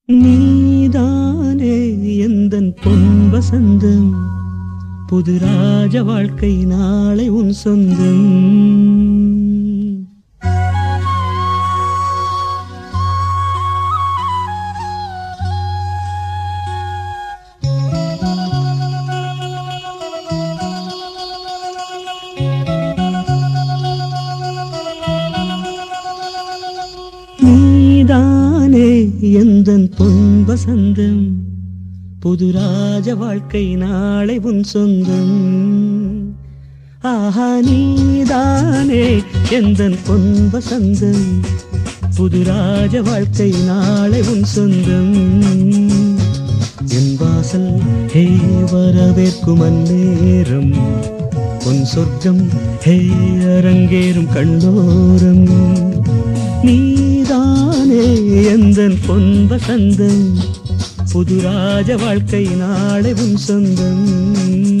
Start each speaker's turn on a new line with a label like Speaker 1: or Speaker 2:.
Speaker 1: நீதானே எந்தன் பொன் வசந்தம் புது ராஜ வாழ்க்கை நாளை உன் சொந்தம் நீதானே எந்தன் பொன் வசந்தம் புது ராஜ வாழ்க்கை நாளை உன் சொந்தம் ஆஹா நீதானே எந்தன் பொன் வசந்தம் புது ராஜ வாழ்க்கை நாளை உன் சொந்தம் என் வாசல் ஹே வரவேற்கும் அந்நேரம் பொன் சொர்க்கம் ஹே அரங்கேறும் கண்ணோரம் நீதானே எந்தன் பொன் வசந்தம் புது ராஜ வாழ்க்கை நாளை உன் சொந்தம்